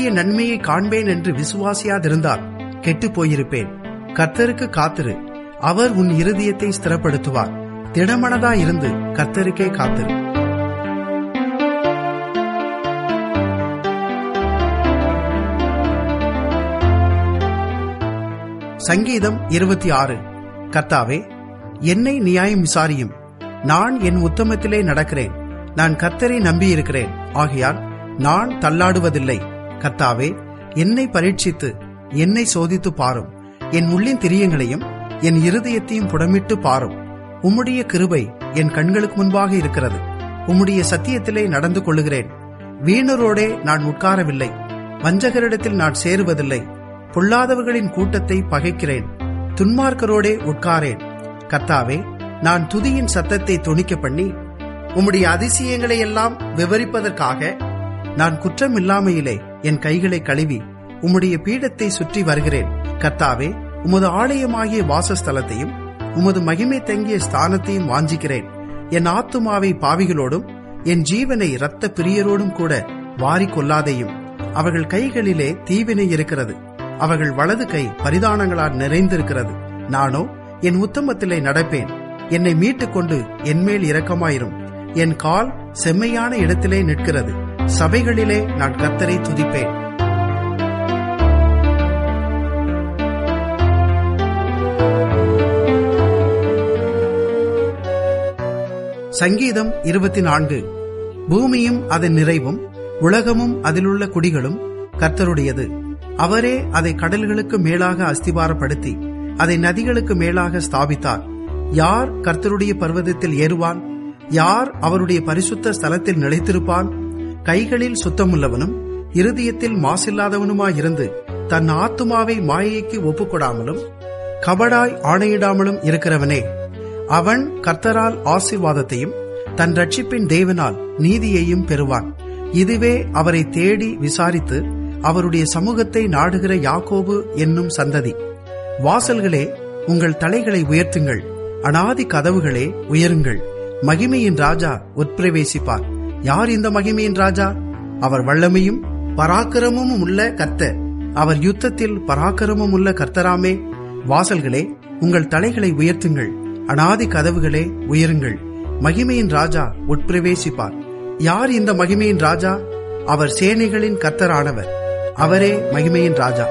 கர்த்தருடைய நன்மையை காண்பேன் என்று விசுவாசியாதிருந்தால் கெட்டுப் போயிருப்பேன் கர்த்தருக்கு காத்திரு அவர் உன் இருதயத்தை ஸ்திரப்படுத்துவார் திடமனதாயிருந்து கர்த்தருக்கே காத்திரு சங்கீதம் இருபத்தி ஆறு கர்த்தாவே என்னை நியாயம் விசாரியும் நான் என் உத்தமத்திலே நடக்கிறேன் நான் கர்த்தரை நம்பியிருக்கிறேன் ஆகையால் நான் தள்ளாடுவதில்லை கர்த்தாவே என்னை பரீட்சித்து என்னை சோதித்து பாரும் என் உள்ளின் திரியங்களையும் என் இருதயத்தையும் புடமிட்டு பாரும் உம்முடைய கிருபை என் கண்களுக்கு முன்பாக இருக்கிறது உம்முடைய சத்தியத்திலே நடந்து கொள்ளுகிறேன் வீணரோடே நான் உட்காரவில்லை வஞ்சகரிடத்தில் நான் சேருவதில்லை பொல்லாதவர்களின் கூட்டத்தை பகைக்கிறேன் துன்மார்க்கரோடே உட்காரேன் கர்த்தாவே நான் துதியின் சத்தத்தை துணிக்க பண்ணி உம்முடைய அதிசயங்களை எல்லாம் விவரிப்பதற்காக நான் குற்றமில்லாமையிலே என் கைகளை கழுவி உம்முடைய பீடத்தை சுற்றி வருகிறேன் கர்த்தாவே உமது ஆலயமாகிய வாசஸ்தலத்தையும் உமது மகிமை தங்கிய ஸ்தானத்தையும் வாஞ்சிக்கிறேன் என் ஆத்துமாவை பாவிகளோடும் என் ஜீவனை இரத்த பிரியரோடும் கூட வாரி கொள்ளாதையும் அவர்கள் கைகளிலே தீவினை இருக்கிறது அவர்கள் வலது கை பரிதானங்களால் நிறைந்திருக்கிறது நானோ என் உத்தமத்திலே நடப்பேன் என்னை மீட்டுக் கொண்டு என்மேல் இரக்கமாயிரும் என் கால் செம்மையான இடத்திலே நிற்கிறது சபைகளிலே நான் கர்த்தரை துதிப்பேன் சங்கீதம் இருபத்தி நான்கு பூமியும் அதன் நிறைவும் உலகமும் அதிலுள்ள குடிகளும் கர்த்தருடையது அவரே அதை கடல்களுக்கு மேலாக அஸ்திபாரப்படுத்தி அதை நதிகளுக்கு மேலாக ஸ்தாபித்தார் யார் கர்த்தருடைய பர்வதத்தில் ஏறுவான் யார் அவருடைய பரிசுத்த ஸ்தலத்தில் நிலைத்திருப்பான் கைகளில் சுத்தமுள்ளவனும் இருதயத்தில் மாசில்லாதவனுமாயிருந்து தன் ஆத்துமாவை மாயைக்கு ஒப்புக்கொடாமலும் கபடாய் ஆணையிடாமலும் இருக்கிறவனே அவன் கர்த்தரால் ஆசீர்வாதத்தையும் தன் ரட்சிப்பின் தேவனால் நீதியையும் பெறுவான் இதுவே அவரை தேடி விசாரித்து அவருடைய சமூகத்தை நாடுகிற யாக்கோபு என்னும் சந்ததி வாசல்களே உங்கள் தலைகளை உயர்த்துங்கள் அனாதி கதவுகளே உயருங்கள் மகிமையின் ராஜா உட்பிரவேசிப்பார் யார் இந்த மகிமையின் ராஜா அவர் வல்லமையும் பராக்கிரமும் உள்ள கர்த்தர் அவர் யுத்தத்தில் பராக்கிரமும் உள்ள கர்த்தராமே வாசல்களே உங்கள் தலைகளை உயர்த்துங்கள் அனாதி கதவுகளே உயருங்கள் மகிமையின் ராஜா உட்பிரவேசிப்பார் யார் இந்த மகிமையின் ராஜா அவர் சேனைகளின் கர்த்தரானவர் அவரே மகிமையின் ராஜா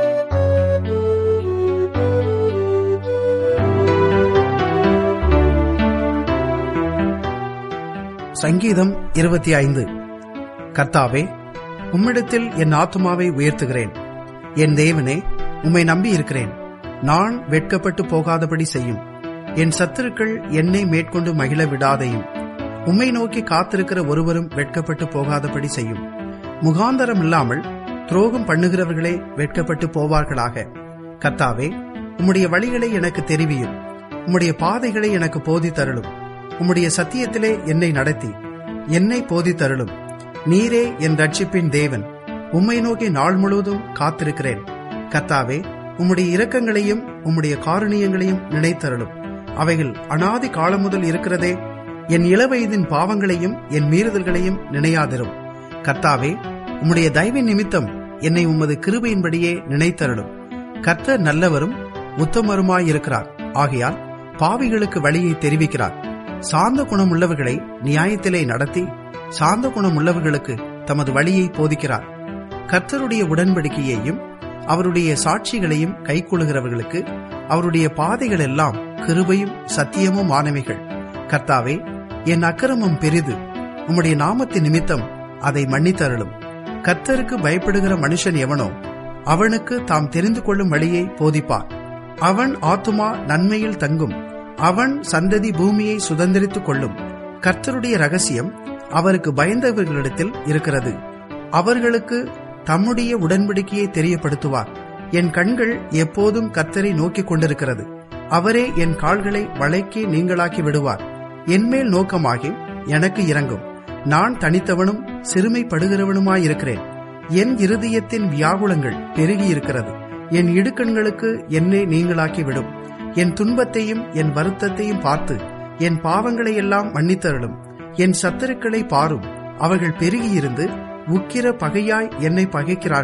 சங்கீதம் இருபத்தி ஐந்து கர்த்தாவே உம்மிடத்தில் என் ஆத்துமாவை உயர்த்துகிறேன் என் தேவனே உம்மை நம்பி இருக்கிறேன் நான் வெட்கப்பட்டு போகாதபடி செய்யும் என் சத்துருக்கள் என்னை மேற்கொண்டு மகிழ விடாதையும் உம்மை நோக்கி காத்திருக்கிற ஒருவரும் வெட்கப்பட்டு போகாதபடி செய்யும் முகாந்தரம் இல்லாமல் துரோகம் பண்ணுகிறவர்களே வெட்கப்பட்டு போவார்களாக கர்த்தாவே உம்முடைய வழிகளை எனக்கு தெரிவியும் உம்முடைய பாதைகளை எனக்கு போதித்தருளும் உம்முடைய சத்தியத்திலே என்னை நடத்தி என்னை போதித்தருளும் நீரே என் ரட்சிப்பின் தேவன் உம்மை நோக்கி நாள் முழுவதும் காத்திருக்கிறேன் கர்த்தாவே உம்முடைய இரக்கங்களையும் உம்முடைய காரணியங்களையும் நினைத்தருளும் அவைகள் அனாதி காலம் முதல் இருக்கிறதே என் இளவயதின் பாவங்களையும் என் மீறுதல்களையும் நினையாதிரும் கர்த்தாவே உம்முடைய தயவின் நிமித்தம் என்னை உமது கிருபையின்படியே நினைத்தருளும் கர்த்தர் நல்லவரும் உத்தமருமாயிருக்கிறார் ஆகையால் பாவிகளுக்கு வழியை தெரிவிக்கிறார் சாந்த குணம் உள்ளவர்களை நியாயத்திலே நடத்தி சாந்த குணம் உள்ளவர்களுக்கு தமது வழியை போதிக்கிறார் கர்த்தருடைய உடன்படிக்கையையும் அவருடைய சாட்சிகளையும் கைக்கொள்கிறவர்களுக்கு அவருடைய பாதைகள் எல்லாம் கிருபையும் சத்தியமும் ஆனவைகள் கர்த்தாவே என் அக்கிரமம் பெரிது உம்முடைய நாமத்தின் நிமித்தம் அதை மன்னித்தருளும் கர்த்தருக்கு பயப்படுகிற மனுஷன் எவனோ அவனுக்கு தாம் தெரிந்து கொள்ளும் வழியை போதிப்பார் அவன் ஆத்துமா நன்மையில் தங்கும் அவன் சந்ததி பூமியை சுதந்திரித்துக் கொள்ளும் கர்த்தருடைய ரகசியம் அவருக்கு பயந்தவர்களிடத்தில் இருக்கிறது அவர்களுக்கு தம்முடைய உடன்படிக்கையை தெரியப்படுத்துவார் என் கண்கள் எப்போதும் கர்த்தரை நோக்கிக் கொண்டிருக்கிறது அவரே என் கால்களை வளைக்கி நீங்களாக்கி விடுவார் என்மேல் நோக்கமாகி எனக்கு இறங்கும் நான் தனித்தவனும் சிறுமைப்படுகிறவனுமாயிருக்கிறேன் என் இருதயத்தின் வியாகுலங்கள் பெருகியிருக்கிறது என் இடுக்கண்களுக்கு என்னை நீங்களாக்கி விடும் என் துன்பத்தையும் என் வருத்தத்தையும் பார்த்து என் பாவங்களை எல்லாம் மன்னித்தருளும் என் சத்துருக்களை பாரும் அவர்கள் பெருகியிருந்து உக்கிர பகையாய் என்னை பகைக்கிறார்கள்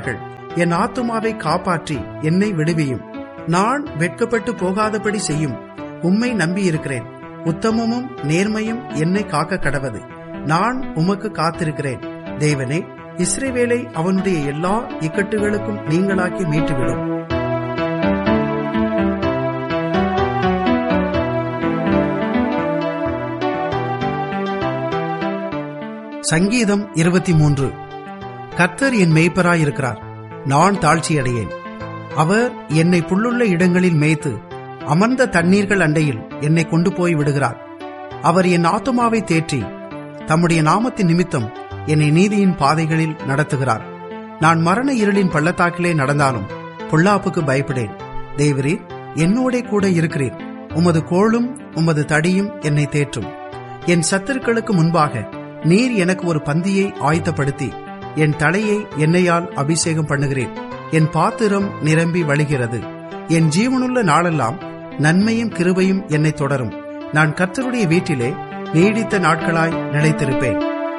என் ஆத்துமாவை காப்பாற்றி என்னை விடுவியும் நான் வெட்கப்பட்டு போகாதபடி செய்யும் உம்மை நம்பியிருக்கிறேன் உத்தமமும் நேர்மையும் என்னை காக்க கடவது நான் உமக்கு காத்திருக்கிறேன் தேவனே இஸ்ரேவேலை அவனுடைய எல்லா இக்கட்டுகளுக்கும் நீங்களாக்கி மீட்டுவிடும் சங்கீதம் இருபத்தி மூன்று கர்த்தர் என் மேய்ப்பராயிருக்கிறார் நான் தாழ்ச்சியடையேன் அவர் என்னை புல்லுள்ள இடங்களில் மேய்த்து அமர்ந்த தண்ணீர்கள் அண்டையில் என்னை கொண்டு போய் விடுகிறார் அவர் என் ஆத்துமாவை தேற்றி தம்முடைய நாமத்தின் நிமித்தம் என்னை நீதியின் பாதைகளில் நடத்துகிறார் நான் மரண இருளின் பள்ளத்தாக்கிலே நடந்தாலும் பொல்லாப்புக்கு பயப்படேன் தேவரே என்னோட கூட இருக்கிறேன் உமது கோளும் உமது தடியும் என்னை தேற்றும் என் சத்துருக்களுக்கு முன்பாக நீர் எனக்கு ஒரு பந்தியை ஆயத்தப்படுத்தி என் தலையை எண்ணெயால் அபிஷேகம் பண்ணுகிறேன் என் பாத்திரம் நிரம்பி வழிகிறது என் ஜீவனுள்ள நாளெல்லாம் நன்மையும் கிருபையும் என்னை தொடரும் நான் கர்த்தருடைய வீட்டிலே நீடித்த நாட்களாய் நிலைத்திருப்பேன்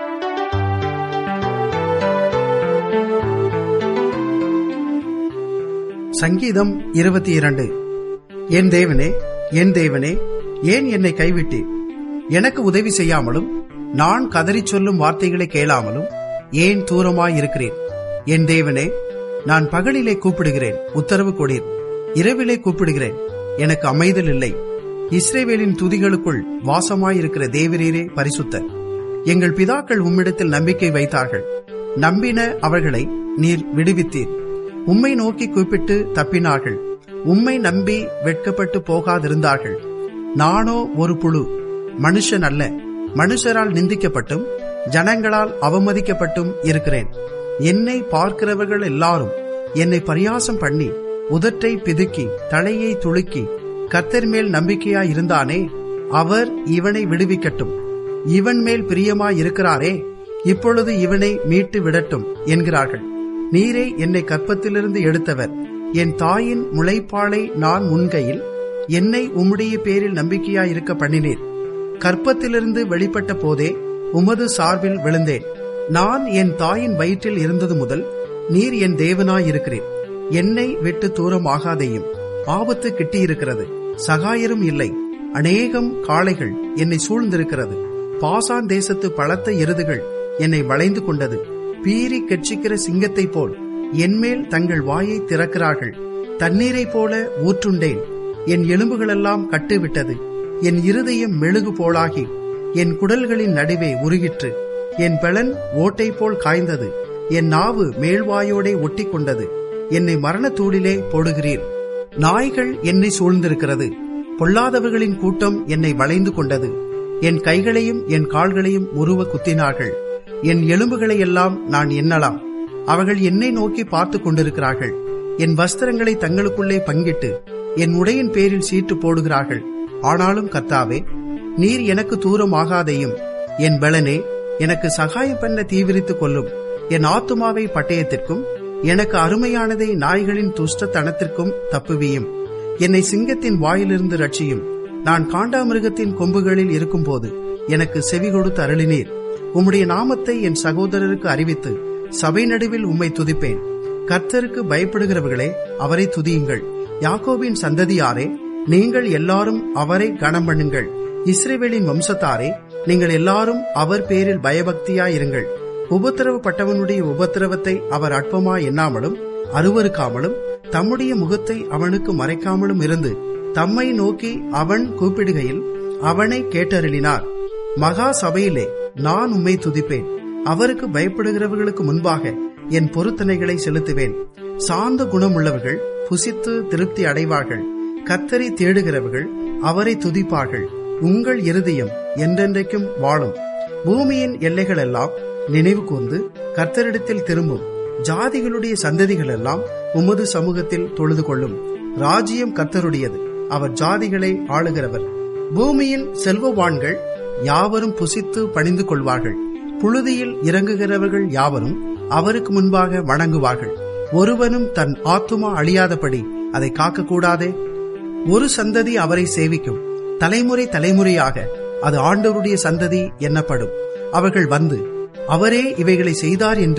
சங்கீதம் இருபத்தி இரண்டு என் தேவனே என் தேவனே ஏன் என்னை கைவிட்டீர் எனக்கு உதவி செய்யாமலும் நான் கதறிச் சொல்லும் வார்த்தைகளை கேளாமலும் ஏன் தூரமாய் இருக்கிறேன் என் தேவனே நான் பகலிலே கூப்பிடுகிறேன் உத்தரவு கொடீர் இரவிலே கூப்பிடுகிறேன் எனக்கு அமைதல் இல்லை இஸ்ரேவேலின் துதிகளுக்குள் வாசமாயிருக்கிற தேவரீரே பரிசுத்தர் எங்கள் பிதாக்கள் உம்மிடத்தில் நம்பிக்கை வைத்தார்கள் நம்பின அவர்களை நீர் விடுவித்தீர் உம்மை நோக்கி கூப்பிட்டு தப்பினார்கள் உம்மை நம்பி வெட்கப்பட்டு போகாதிருந்தார்கள் நானோ ஒரு புழு மனுஷன் அல்ல மனுஷரால் நிந்திக்கப்பட்டும் ஜனங்களால் அவமதிக்கப்பட்டும் இருக்கிறேன் என்னை பார்க்கிறவர்கள் எல்லாரும் என்னை பரியாசம் பண்ணி உதட்டை பிதுக்கி தலையை துளுக்கி கர்த்தர் மேல் நம்பிக்கையாய் இருந்தானே அவர் இவனை விடுவிக்கட்டும் இவன் மேல் பிரியமாய் இருக்கிறாரே இப்பொழுது இவனை மீட்டு விடட்டும் என்கிறார்கள் நீரே என்னை கற்பத்திலிருந்து எடுத்தவர் என் தாயின் முளைப்பாலை நான் முன்கையில் என்னை உம்முடைய பேரில் நம்பிக்கையாய் இருக்க பண்ணினீர் கற்பத்திலிருந்து வெளிப்பட்ட போதே உமது சார்பில் விழுந்தேன் நான் என் தாயின் வயிற்றில் இருந்தது முதல் நீர் என் தேவனாயிருக்கிறேன் என்னை விட்டு தூரமாகாதேயும் ஆபத்து கிட்டியிருக்கிறது சகாயரும் இல்லை அநேகம் காளைகள் என்னை சூழ்ந்திருக்கிறது பாசான் தேசத்து பலத்த எருதுகள் என்னை வளைந்து கொண்டது பீறி கெட்சிக்கிற சிங்கத்தைப் போல் என்மேல் தங்கள் வாயை திறக்கிறார்கள் தண்ணீரைப் போல ஊற்றுண்டேன் என் எலும்புகளெல்லாம் கட்டுவிட்டது என் இருதயம் மெழுகு போலாகி என் குடல்களின் நடுவே உருகிற்று என் பலன் ஓட்டை போல் காய்ந்தது என் நாவு மேல்வாயோடே ஒட்டி கொண்டது என்னை மரணத்தூளிலே போடுகிறீர் நாய்கள் என்னை சூழ்ந்திருக்கிறது பொல்லாதவர்களின் கூட்டம் என்னை வளைந்து கொண்டது என் கைகளையும் என் கால்களையும் உருவ குத்தினார்கள் என் எலும்புகளை எல்லாம் நான் எண்ணலாம் அவர்கள் என்னை நோக்கி பார்த்து கொண்டிருக்கிறார்கள் என் வஸ்திரங்களை தங்களுக்குள்ளே பங்கிட்டு என் உடையின் பேரில் சீட்டு போடுகிறார்கள் ஆனாலும் கத்தாவே நீர் எனக்கு தூரமாகாதையும் என் பலனே எனக்கு சகாயம் பண்ண தீவிரித்துக் கொள்ளும் என் ஆத்துமாவை பட்டயத்திற்கும் எனக்கு அருமையானதை நாய்களின் துஷ்டத்தனத்திற்கும் தப்புவியும் என்னை சிங்கத்தின் வாயிலிருந்து ரட்சியும் நான் காண்டாமிருகத்தின் கொம்புகளில் இருக்கும்போது எனக்கு செவி கொடுத்து அருளினீர் உம்முடைய நாமத்தை என் சகோதரருக்கு அறிவித்து சபை நடுவில் உம்மை துதிப்பேன் கர்த்தருக்கு பயப்படுகிறவர்களே அவரை துதியுங்கள் யாக்கோபின் சந்ததியாரே நீங்கள் எல்லாரும் அவரை கனம் பண்ணுங்கள் இஸ்ரேவேலின் வம்சத்தாரே நீங்கள் எல்லாரும் அவர் பேரில் பயபக்தியாயிருங்கள் உபத்திரவப்பட்டவனுடைய உபத்திரவத்தை அவர் அற்பமா எண்ணாமலும் அருவருக்காமலும் தம்முடைய முகத்தை அவனுக்கு மறைக்காமலும் இருந்து தம்மை நோக்கி அவன் கூப்பிடுகையில் அவனை கேட்டருளினார் மகா சபையிலே நான் உம்மை துதிப்பேன் அவருக்கு பயப்படுகிறவர்களுக்கு முன்பாக என் பொருத்தனைகளை செலுத்துவேன் சாந்த குணமுள்ளவர்கள் புசித்து திருப்தி அடைவார்கள் கத்தரை தேடுகிறவர்கள் அவரை துதிப்பார்கள் உங்கள் இருதயம் என்றென்றைக்கும் வாழும் பூமியின் எல்லைகள் எல்லாம் நினைவு கூர்ந்து கர்த்தரிடத்தில் திரும்பும் ஜாதிகளுடைய சந்ததிகள் எல்லாம் உமது சமூகத்தில் தொழுது கொள்ளும் ராஜ்யம் கர்த்தருடையது அவர் ஜாதிகளை ஆளுகிறவர் பூமியின் செல்வவான்கள் யாவரும் புசித்து பணிந்து கொள்வார்கள் புழுதியில் இறங்குகிறவர்கள் யாவரும் அவருக்கு முன்பாக வணங்குவார்கள் ஒருவனும் தன் ஆத்துமா அழியாதபடி அதை காக்கக்கூடாதே ஒரு சந்ததி அவரை சேவிக்கும் தலைமுறை தலைமுறையாக அது ஆண்டவருடைய சந்ததி எண்ணப்படும் அவர்கள் வந்து அவரே இவைகளை செய்தார் என்று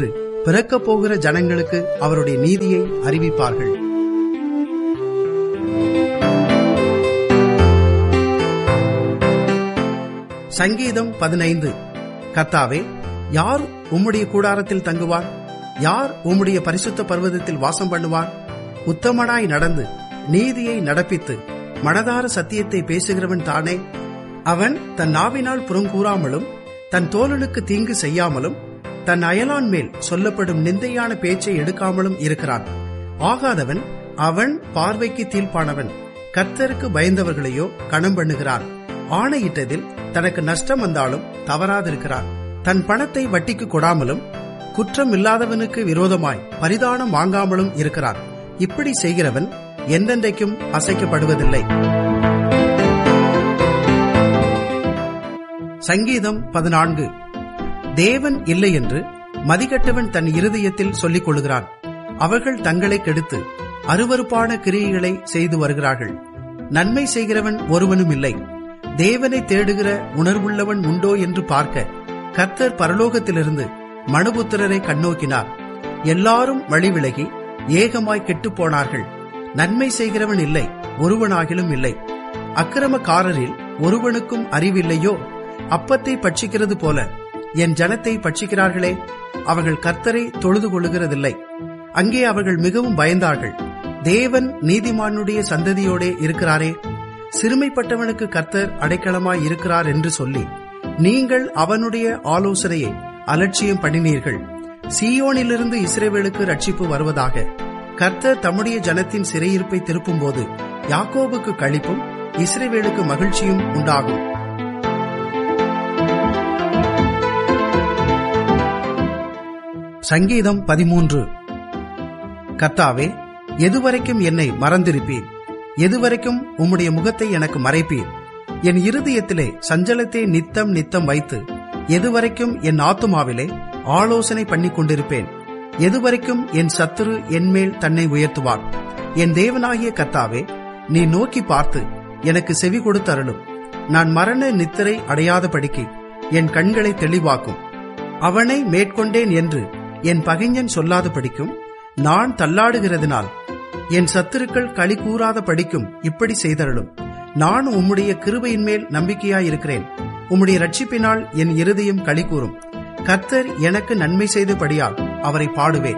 பிறக்கப் போகிற ஜனங்களுக்கு அவருடைய நீதியை அறிவிப்பார்கள் சங்கீதம் பதினைந்து கர்த்தாவே யார் உம்முடைய கூடாரத்தில் தங்குவார் யார் உம்முடைய பரிசுத்த பர்வதத்தில் வாசம் பண்ணுவார் உத்தமனாய் நடந்து நீதியை நடப்பித்து மனதார சத்தியத்தை பேசுகிறவன் தானே அவன் தன் நாவினால் புறங்கூறாமலும் தன் தோழனுக்கு தீங்கு செய்யாமலும் தன் அயலான் மேல் சொல்லப்படும் நிந்தையான பேச்சை எடுக்காமலும் இருக்கிறான் ஆகாதவன் அவன் பார்வைக்கு தீர்ப்பானவன் கர்த்தருக்கு பயந்தவர்களையோ கணம் பண்ணுகிறான் ஆணையிட்டதில் தனக்கு நஷ்டம் வந்தாலும் தவறாதிருக்கிறான் தன் பணத்தை வட்டிக்கு கொடாமலும் குற்றம் இல்லாதவனுக்கு விரோதமாய் பரிதானம் வாங்காமலும் இருக்கிறான் இப்படி செய்கிறவன் எந்தெந்தைக்கும் அசைக்கப்படுவதில்லை சங்கீதம் பதினான்கு தேவன் இல்லை என்று மதிகட்டவன் தன் இருதயத்தில் சொல்லிக் கொள்கிறான் அவர்கள் தங்களை கெடுத்து அருவறுப்பான கிரியைகளை செய்து வருகிறார்கள் நன்மை செய்கிறவன் ஒருவனும் இல்லை தேவனை தேடுகிற உணர்வுள்ளவன் உண்டோ என்று பார்க்க கர்த்தர் பரலோகத்திலிருந்து மனுபுத்திரரை கண்ணோக்கினார் எல்லாரும் வழிவிலகி ஏகமாய் கெட்டுப் போனார்கள் நன்மை செய்கிறவன் இல்லை ஒருவனாகிலும் இல்லை அக்கிரமக்காரரில் ஒருவனுக்கும் அறிவில்லையோ அப்பத்தை பட்சிக்கிறது போல என் ஜனத்தை பட்சிக்கிறார்களே அவர்கள் கர்த்தரை தொழுது கொள்ளுகிறதில்லை அங்கே அவர்கள் மிகவும் பயந்தார்கள் தேவன் நீதிமானுடைய சந்ததியோடே இருக்கிறாரே சிறுமைப்பட்டவனுக்கு கர்த்தர் அடைக்கலமாய் இருக்கிறார் என்று சொல்லி நீங்கள் அவனுடைய ஆலோசனையை அலட்சியம் பண்ணினீர்கள் சீயோனிலிருந்து இஸ்ரேவேலுக்கு ரட்சிப்பு வருவதாக கர்த்தர் தம்முடைய ஜனத்தின் சிறையிருப்பை திருப்பும்போது யாக்கோபுக்கு கழிப்பும் இஸ்ரேவேலுக்கு மகிழ்ச்சியும் உண்டாகும் சங்கீதம் பதிமூன்று கர்த்தாவே எதுவரைக்கும் என்னை மறந்திருப்பீர் எதுவரைக்கும் உம்முடைய முகத்தை எனக்கு மறைப்பீர் என் இருதயத்திலே சஞ்சலத்தை நித்தம் நித்தம் வைத்து எதுவரைக்கும் என் ஆத்துமாவிலே ஆலோசனை பண்ணி கொண்டிருப்பேன் எதுவரைக்கும் என் சத்துரு என்மேல் தன்னை உயர்த்துவான் என் தேவனாகிய கர்த்தாவே நீ நோக்கி பார்த்து எனக்கு செவி கொடுத்தருளும் நான் மரண நித்திரை அடையாதபடிக்கு என் கண்களை தெளிவாக்கும் அவனை மேற்கொண்டேன் என்று என் பகைஞன் சொல்லாத படிக்கும் நான் தள்ளாடுகிறதினால் என் சத்துருக்கள் களி கூறாத படிக்கும் இப்படி செய்தருளும் நான் உம்முடைய கிருபையின் மேல் நம்பிக்கையாயிருக்கிறேன் உம்முடைய ரட்சிப்பினால் என் இருதயம் களி கூறும் கர்த்தர் எனக்கு நன்மை செய்தபடியால் அவரை பாடுவேன்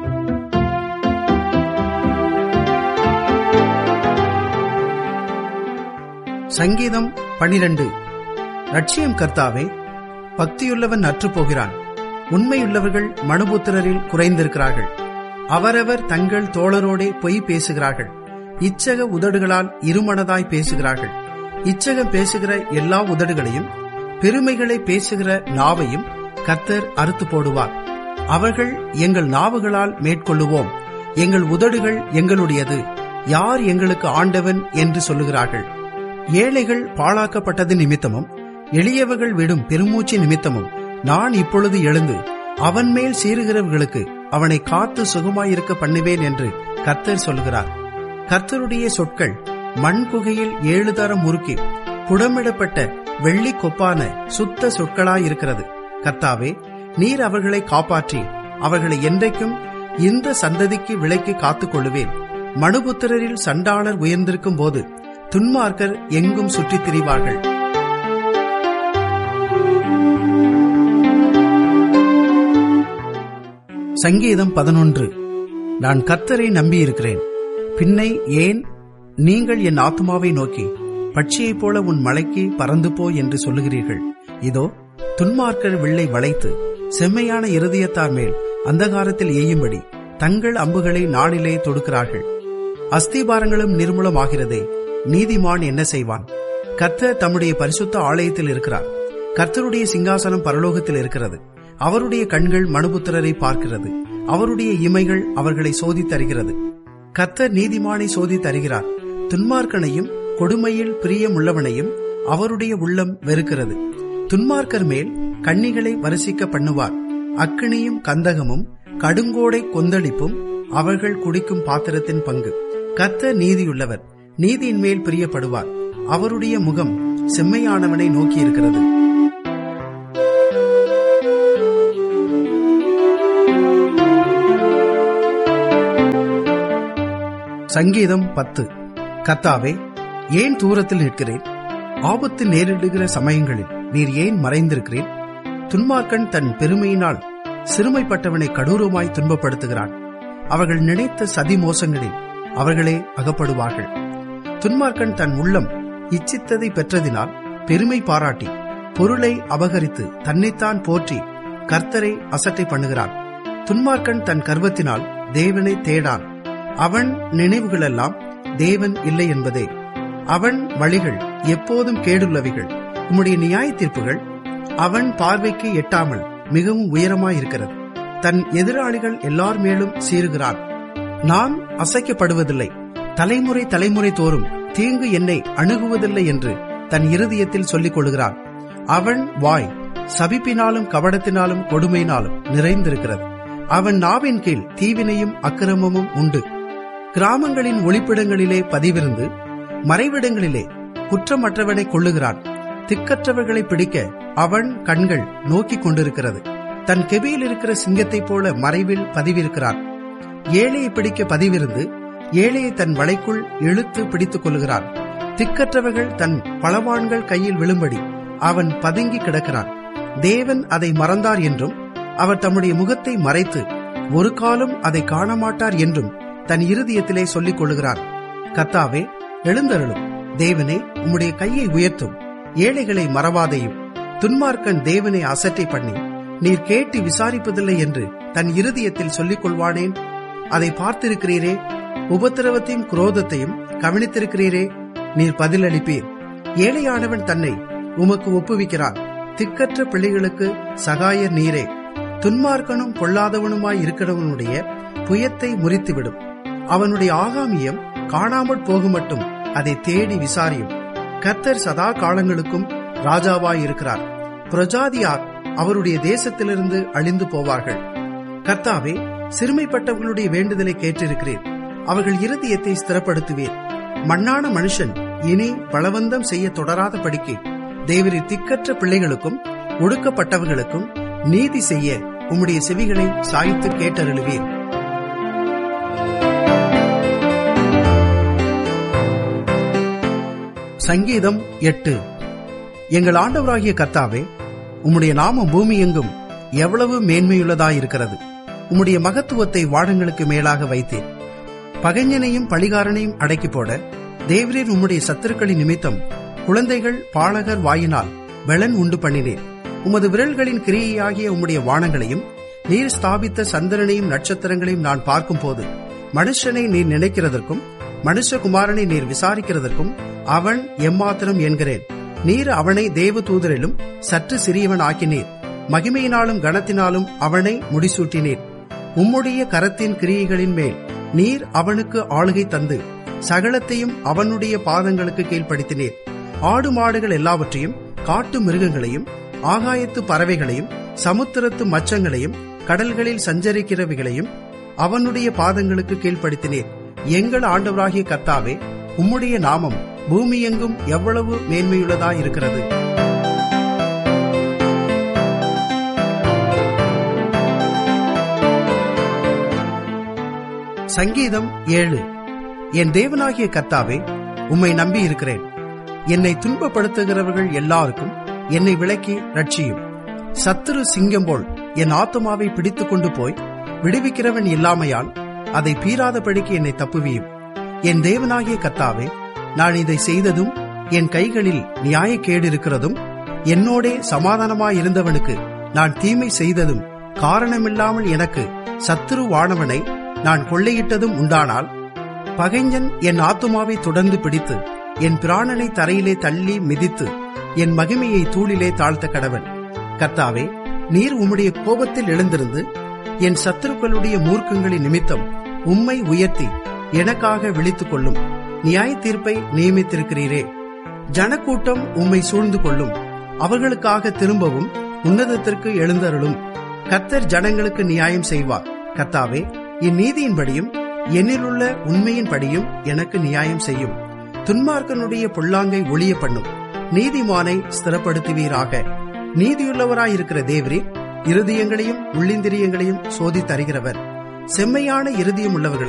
சங்கீதம் பனிரெண்டு ரட்சியம் கர்த்தாவே பக்தியுள்ளவன் அற்று போகிறான் உண்மையுள்ளவர்கள் மனுபுத்திரரில் குறைந்திருக்கிறார்கள் அவரவர் தங்கள் தோழரோடே பொய் பேசுகிறார்கள் இச்சக உதடுகளால் இருமனதாய் பேசுகிறார்கள் இச்சகம் பேசுகிற எல்லா உதடுகளையும் பெருமைகளை பேசுகிற நாவையும் கர்த்தர் அறுத்து போடுவார் அவர்கள் எங்கள் நாவுகளால் மேற்கொள்ளுவோம் எங்கள் உதடுகள் எங்களுடையது யார் எங்களுக்கு ஆண்டவன் என்று சொல்லுகிறார்கள் ஏழைகள் பாழாக்கப்பட்டது நிமித்தமும் எளியவர்கள் விடும் பெருமூச்சு நிமித்தமும் நான் இப்பொழுது எழுந்து அவன் மேல் சீறுகிறவர்களுக்கு அவனை காத்து சுகமாயிருக்க பண்ணுவேன் என்று கர்த்தர் சொல்கிறார் கர்த்தருடைய சொற்கள் மண் குகையில் ஏழு தரம் முறுக்கி புடமிடப்பட்ட வெள்ளி கொப்பான சுத்த சொற்களாயிருக்கிறது கர்த்தாவே நீர் அவர்களை காப்பாற்றி அவர்களை என்றைக்கும் இந்த சந்ததிக்கு விலைக்கு காத்துக் கொள்ளுவேன் மனுபுத்திரரில் சண்டாளர் உயர்ந்திருக்கும் போது துன்மார்க்கர் எங்கும் சுற்றித் திரிவார்கள் சங்கீதம் பதினொன்று நான் கர்த்தரை நம்பியிருக்கிறேன் பின்னை ஏன் நீங்கள் என் ஆத்மாவை நோக்கி பட்சியைப் போல உன் மலைக்கு பறந்து போ என்று சொல்லுகிறீர்கள் இதோ துன்மார்க்கர் வில்லை வளைத்து செம்மையான இருதயத்தார் மேல் அந்தகாரத்தில் எய்யும்படி தங்கள் அம்புகளை நாளிலே தொடுக்கிறார்கள் அஸ்திபாரங்களும் நிர்மூலமாகிறதே நீதிமான் என்ன செய்வான் கர்த்தர் தம்முடைய பரிசுத்த ஆலயத்தில் இருக்கிறார் கர்த்தருடைய சிங்காசனம் பரலோகத்தில் இருக்கிறது அவருடைய கண்கள் மனுபுத்திரரை பார்க்கிறது அவருடைய இமைகள் அவர்களை சோதித்தருகிறது கர்த்தர் நீதிமானை சோதித்தருகிறார் துன்மார்க்கனையும் கொடுமையில் பிரியமுள்ளவனையும் அவருடைய உள்ளம் வெறுக்கிறது துன்மார்க்கர் மேல் கண்ணிகளை வரிசிக்க பண்ணுவார் அக்கினியும் கந்தகமும் கடுங்கோடை கொந்தளிப்பும் அவர்கள் குடிக்கும் பாத்திரத்தின் பங்கு கர்த்தர் நீதியுள்ளவர் நீதியின் மேல் பிரியப்படுவார் அவருடைய முகம் செம்மையானவனை நோக்கியிருக்கிறது சங்கீதம் பத்து கத்தாவே ஏன் தூரத்தில் நிற்கிறேன் ஆபத்து நேரிடுகிற சமயங்களில் நீர் ஏன் மறைந்திருக்கிறேன் துன்மார்க்கன் தன் பெருமையினால் சிறுமைப்பட்டவனை கடூரமாய் துன்பப்படுத்துகிறான் அவர்கள் நினைத்த சதி மோசங்களில் அவர்களே அகப்படுவார்கள் துன்மார்க்கன் தன் உள்ளம் இச்சித்ததை பெற்றதினால் பெருமை பாராட்டி பொருளை அபகரித்து தன்னைத்தான் போற்றி கர்த்தரை அசட்டை பண்ணுகிறான் துன்மார்க்கன் தன் கர்வத்தினால் தேவனை தேடான் அவன் நினைவுகளெல்லாம் தேவன் இல்லை என்பதே அவன் வழிகள் எப்போதும் கேடுள்ளவைகள் உம்முடைய நியாய தீர்ப்புகள் அவன் பார்வைக்கு எட்டாமல் மிகவும் உயரமாயிருக்கிறது தன் எதிராளிகள் எல்லார் மேலும் சீறுகிறான் நான் அசைக்கப்படுவதில்லை தலைமுறை தலைமுறை தோறும் தீங்கு என்னை அணுகுவதில்லை என்று தன் இருதயத்தில் சொல்லிக் கொள்கிறான் அவன் வாய் சபிப்பினாலும் கவடத்தினாலும் கொடுமையினாலும் நிறைந்திருக்கிறது அவன் நாவின் கீழ் தீவினையும் அக்கிரமமும் உண்டு கிராமங்களின் ஒளிப்பிடங்களிலே பதிவிருந்து மறைவிடங்களிலே குற்றமற்றவனை கொள்ளுகிறான் திக்கற்றவர்களை பிடிக்க அவன் கண்கள் நோக்கிக் கொண்டிருக்கிறது தன் கெபியில் இருக்கிற சிங்கத்தைப் போல மறைவில் பதிவிருக்கிறான் ஏழையை பிடிக்க பதிவிருந்து ஏழையை தன் வலைக்குள் இழுத்து பிடித்துக் கொள்ளுகிறான் திக்கற்றவர்கள் தன் பலவான்கள் கையில் விழும்படி அவன் பதுங்கி கிடக்கிறான் தேவன் அதை மறந்தார் என்றும் அவர் தம்முடைய முகத்தை மறைத்து ஒரு காலம் அதை காணமாட்டார் என்றும் தன் இருதயத்திலே சொல்லிக் கொள்ளுகிறான் கத்தாவே எழுந்தருளும் தேவனே உம்முடைய கையை உயர்த்தும் ஏழைகளை மறவாதையும் துன்மார்க்கன் தேவனை அசட்டை பண்ணி நீர் கேட்டு விசாரிப்பதில்லை என்று தன் இருதயத்தில் சொல்லிக் கொள்வானேன் அதை பார்த்திருக்கிறீரே உபத்திரவத்தையும் குரோதத்தையும் கவனித்திருக்கிறீரே நீர் பதிலளிப்பீர் ஏழையானவன் தன்னை உமக்கு ஒப்புவிக்கிறான் திக்கற்ற பிள்ளைகளுக்கு சகாயர் நீரே துன்மார்க்கனும் பொல்லாதவனுமாய் இருக்கிறவனுடைய புயத்தை முறித்துவிடும் அவனுடைய ஆகாமியம் காணாமற் போகுமட்டும் அதை தேடி விசாரியும் கத்தர் சதா காலங்களுக்கும் ராஜாவாய் இருக்கிறார் பிரஜாதியார் அவருடைய தேசத்திலிருந்து அழிந்து போவார்கள் கர்த்தாவே சிறுமைப்பட்டவர்களுடைய வேண்டுதலை கேட்டிருக்கிறேன் அவர்கள் இருதயத்தை ஸ்திரப்படுத்துவேன் மண்ணான மனுஷன் இனி பலவந்தம் செய்ய தொடராத படிக்கு தேவரி திக்கற்ற பிள்ளைகளுக்கும் ஒடுக்கப்பட்டவர்களுக்கும் நீதி செய்ய உம்முடைய செவிகளை சாய்த்து கேட்டருளுவேன் சங்கீதம் எட்டு எங்கள் ஆண்டவராகிய கர்த்தாவே உம்முடைய நாமம் பூமி எங்கும் எவ்வளவு மேன்மையுள்ளதாயிருக்கிறது உம்முடைய மகத்துவத்தை வானங்களுக்கு மேலாக வைத்தேன் பகைஞனையும் பழிகாரனையும் அடக்கி போட தேவரீர் உம்முடைய சத்துருக்களின் நிமித்தம் குழந்தைகள் பாலகர் வாயினால் வெளன் உண்டு பண்ணினேன் உமது விரல்களின் கிரியையாகிய உம்முடைய வானங்களையும் நீர் ஸ்தாபித்த சந்திரனையும் நட்சத்திரங்களையும் நான் பார்க்கும்போது மனுஷனை நீர் நினைக்கிறதற்கும் மனுஷகுமாரனை நீர் விசாரிக்கிறதற்கும் அவன் எம்மாத்திரம் என்கிறேன் நீர் அவனை தேவ தூதரிலும் சற்று சிறியவன் ஆக்கினீர் மகிமையினாலும் கனத்தினாலும் அவனை முடிசூட்டினீர் உம்முடைய கரத்தின் கிரியைகளின் மேல் நீர் அவனுக்கு ஆளுகை தந்து சகலத்தையும் அவனுடைய பாதங்களுக்கு கீழ்ப்படுத்தினீர் ஆடு மாடுகள் எல்லாவற்றையும் காட்டு மிருகங்களையும் ஆகாயத்து பறவைகளையும் சமுத்திரத்து மச்சங்களையும் கடல்களில் சஞ்சரிக்கிறவைகளையும் அவனுடைய பாதங்களுக்கு கீழ்ப்படுத்தினீர் எங்கள் ஆண்டவராகிய கர்த்தாவே உம்முடைய நாமம் பூமியெங்கும் எவ்வளவு மேன்மையுள்ளதாயிருக்கிறது சங்கீதம் ஏழு என் தேவனாகிய கர்த்தாவே உம்மை நம்பி இருக்கிறேன் என்னை துன்பப்படுத்துகிறவர்கள் எல்லாருக்கும் என்னை விலக்கி ரட்சியும் சத்துரு சிங்கம் போல் என் ஆத்துமாவை பிடித்துக் கொண்டு போய் விடுவிக்கிறவன் இல்லாமையால் அதை பீறாதபடிக்கு என்னை தப்புவியும் என் தேவனாகிய கர்த்தாவே நான் இதை செய்ததும் என் கைகளில் நியாயக்கேடு இருக்கிறதும் என்னோடே சமாதானமாயிருந்தவனுக்கு நான் தீமை செய்ததும் காரணமில்லாமல் எனக்கு சத்துருவானவனை நான் கொள்ளையிட்டதும் உண்டானால் பகைஞன் என் ஆத்துமாவை தொடர்ந்து பிடித்து என் பிராணனை தரையிலே தள்ளி மிதித்து என் மகிமையை தூளிலே தாழ்த்த கடவன் கர்த்தாவே நீர் உம்முடைய கோபத்தில் எழுந்திருந்து என் சத்துருக்களுடைய மூர்க்கங்களின் நிமித்தம் உம்மை உயர்த்தி எனக்காக விழித்துக் கொள்ளும் நியாய தீர்ப்பை நியமித்திருக்கிறீரே ஜனக்கூட்டம் உம்மை சூழ்ந்து கொள்ளும் அவர்களுக்காக திரும்பவும் உன்னதத்திற்கு எழுந்தருளும் கர்த்தர் ஜனங்களுக்கு நியாயம் செய்வார் கர்த்தாவே இந்நீதியின்படியும் என்னிலுள்ள உண்மையின்படியும் எனக்கு நியாயம் செய்யும் துன்மார்க்கனுடைய பொல்லாங்கை ஒளிய பண்ணும் நீதிமானை ஸ்திரப்படுத்துவீராக நீதியுள்ளவராயிருக்கிற தேவரே இருதயங்களையும் உள்ளிந்திரியங்களையும் சோதித்தருகிறவர் செம்மையான இருதயம் உள்ளவர்களை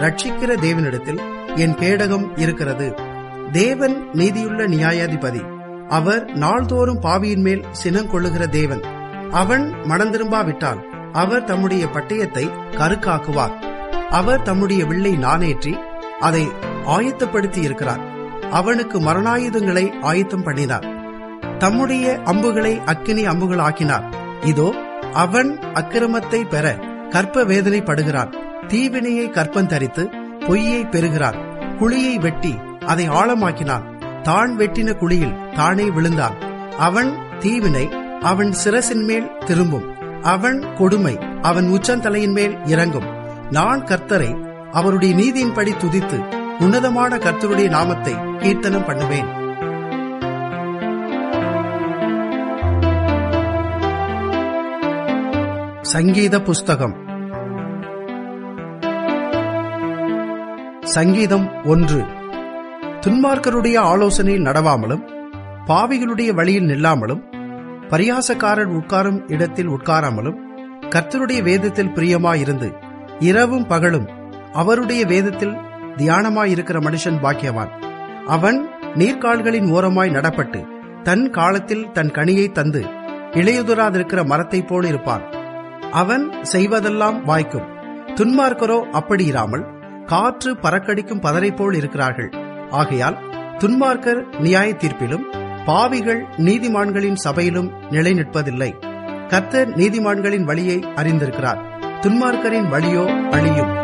ரட்சிக்கிற தேவனிடத்தில் என் கேடகம் இருக்கிறது தேவன் நீதியுள்ள நியாயாதிபதி அவர் நாள்தோறும் பாவியின் மேல் சினங்கொள்ளுகிற தேவன் அவன் மனந்திரும்பாவிட்டால் அவர் தம்முடைய பட்டயத்தை கருக்காக்குவார் அவர் தம்முடைய வில்லை நானேற்றி அதை ஆயத்தப்படுத்தி இருக்கிறார் அவனுக்கு மரணாயுதங்களை ஆயத்தம் பண்ணினார் தம்முடைய அம்புகளை அக்கினி அம்புகள் ஆக்கினார் இதோ அவன் அக்கிரமத்தை பெற கற்ப வேதனைப்படுகிறான் தீவினையை கற்பந்தரித்து பொய்யை பெறுகிறான் குழியை வெட்டி அதை ஆழமாக்கினான் தான் வெட்டின குழியில் தானே விழுந்தான் அவன் தீவினை அவன் சிரசின் மேல் திரும்பும் அவன் கொடுமை அவன் உச்சந்தலையின் மேல் இறங்கும் நான் கர்த்தரை அவருடைய நீதியின்படி துதித்து உன்னதமான கர்த்தருடைய நாமத்தை கீர்த்தனம் பண்ணுவேன் சங்கீத புஸ்தகம் சங்கீதம் ஒன்று துன்மார்க்கருடைய ஆலோசனையில் நடவாமலும் பாவிகளுடைய வழியில் நில்லாமலும் பரியாசக்காரர் உட்காரும் இடத்தில் உட்காராமலும் கர்த்தருடைய வேதத்தில் பிரியமாயிருந்து இரவும் பகலும் அவருடைய வேதத்தில் தியானமாயிருக்கிற மனுஷன் பாக்கியவான் அவன் நீர்க்கால்களின் ஓரமாய் நடப்பட்டு தன் காலத்தில் தன் கனியை தந்து இளையுதுராதிருக்கிற மரத்தைப் போல் இருப்பான் அவன் செய்வதெல்லாம் வாய்க்கும் துன்மார்க்கரோ அப்படி இராமல் காற்று பறக்கடிக்கும் பதரை போல் இருக்கிறார்கள் ஆகையால் துன்மார்க்கர் நியாய தீர்ப்பிலும் பாவிகள் நீதிமான்களின் சபையிலும் நிலை நிற்பதில்லை கர்த்தர் நீதிமான்களின் வழியை அறிந்திருக்கிறார் துன்மார்க்கரின் வழியோ அழியும்